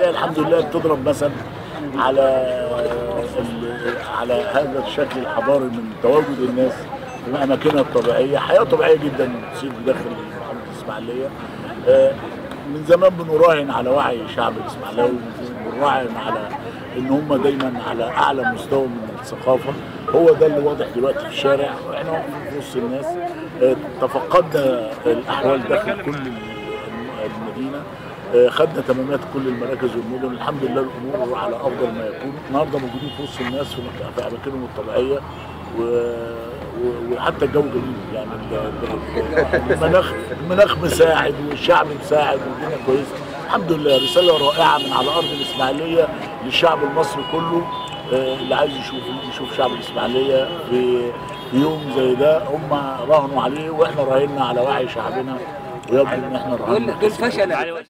الاسماعيليه الحمد لله بتضرب مثل على ال- على هذا الشكل الحضاري من تواجد الناس في اماكنها الطبيعيه حياه طبيعيه جدا بتصير داخل محافظه الاسماعيليه آه، من زمان بنراهن على وعي شعب الاسماعيلاوي بنراهن على ان هم دايما على اعلى مستوى من الثقافه هو ده اللي واضح دلوقتي في الشارع واحنا واقفين في وسط الناس آه، تفقدنا الاحوال داخل كل المدينه آه، خدنا تمامات كل المراكز والمدن الحمد لله الامور على افضل ما يكون النهارده موجودين في وسط الناس في مك- في اماكنهم الطبيعيه و... و- وحتى الجو جميل يعني ال- ال- المناخ المناخ مساعد والشعب مساعد والدنيا كويسه الحمد لله رساله رائعه من على ارض الاسماعيليه للشعب المصري كله آه، اللي عايز يشوف يشوف شعب الاسماعيليه في في يوم زي ده هم راهنوا عليه واحنا راهنا على وعي شعبنا ويبدو ان احنا دول راهنا دول فشل